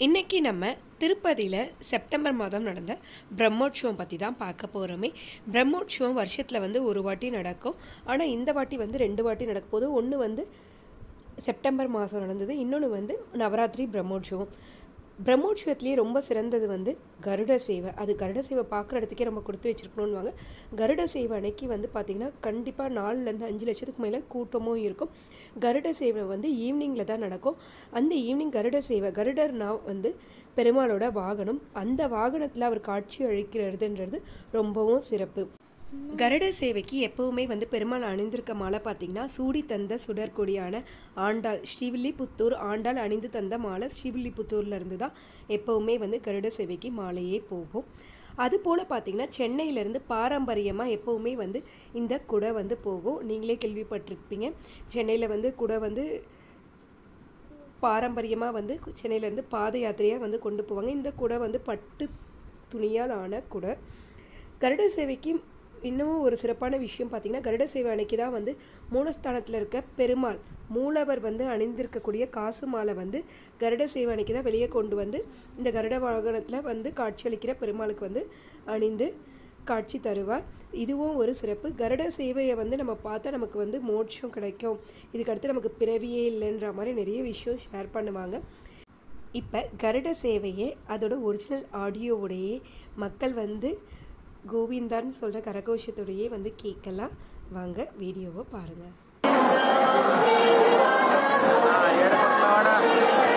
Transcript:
இன்றைக்கி நம்ம திருப்பதியில் செப்டம்பர் மாதம் நடந்த பிரம்மோற்சவம் பற்றி தான் பார்க்க போகிறோமே பிரம்மோற்சவம் வருஷத்தில் வந்து ஒரு வாட்டி நடக்கும் ஆனால் இந்த வாட்டி வந்து ரெண்டு வாட்டி நடக்க போகுது ஒன்று வந்து செப்டம்பர் மாதம் நடந்தது இன்னொன்று வந்து நவராத்திரி பிரம்மோற்சவம் பிரம்மோற்சவத்துலேயே ரொம்ப சிறந்தது வந்து கருட சேவை அது கருட சேவை பார்க்குற இடத்துக்கே ரொம்ப கொடுத்து வச்சுருக்கணுன்னுவாங்க கருட சேவை அன்னைக்கு வந்து பார்த்திங்கன்னா கண்டிப்பாக நாலுலேருந்து அஞ்சு லட்சத்துக்கு மேலே கூட்டமும் இருக்கும் கருட சேவை வந்து ஈவினிங்கில் தான் நடக்கும் அந்த ஈவினிங் கருட சேவை கருடர்னா வந்து பெருமாளோட வாகனம் அந்த வாகனத்தில் அவர் காட்சி அளிக்கிறதுன்றது ரொம்பவும் சிறப்பு கருட சேவைக்கு எப்பவுமே வந்து பெருமாள் அணிந்திருக்க மாலை பார்த்தீங்கன்னா சூடி தந்த சுடற்கொடியான ஆண்டாள் ஸ்ரீவில்லிபுத்தூர் ஆண்டாள் அணிந்து தந்த மாலை ஸ்ரீவில்லிபுத்தூர்ல இருந்து தான் எப்பவுமே வந்து கருட சேவைக்கு மாலையே போகும் அதுபோல் பார்த்தீங்கன்னா சென்னையிலேருந்து பாரம்பரியமாக எப்போவுமே வந்து இந்த குடை வந்து போகும் நீங்களே கேள்விப்பட்டிருப்பீங்க சென்னையில் வந்து குடை வந்து பாரம்பரியமாக வந்து சென்னையிலேருந்து பாத யாத்திரையாக வந்து கொண்டு போவாங்க இந்த குடை வந்து பட்டு துணியால் ஆன குடை கருட சேவைக்கு இன்னும் ஒரு சிறப்பான விஷயம் பார்த்தீங்கன்னா கருட சேவை அன்னைக்கு தான் வந்து மூலஸ்தானத்தில் இருக்க பெருமாள் மூலவர் வந்து அணிந்திருக்கக்கூடிய காசு மாலை வந்து கருட சேவை அன்னைக்கு தான் வெளியே கொண்டு வந்து இந்த கருட வாகனத்தில் வந்து காட்சியளிக்கிற பெருமாளுக்கு வந்து அணிந்து காட்சி தருவார் இதுவும் ஒரு சிறப்பு கருட சேவையை வந்து நம்ம பார்த்தா நமக்கு வந்து மோட்சம் கிடைக்கும் இதுக்கடுத்து நமக்கு பிறவியே இல்லைன்ற மாதிரி நிறைய விஷயம் ஷேர் பண்ணுவாங்க இப்போ கருட சேவையை அதோட ஒரிஜினல் ஆடியோவோடையே மக்கள் வந்து கோவிந்தான்னு சொல்கிற கரகோஷத்தோடையே வந்து கேட்கலாம் வாங்க வீடியோவை பாருங்கள் ఆ, ఏడు పక్కన వాడ.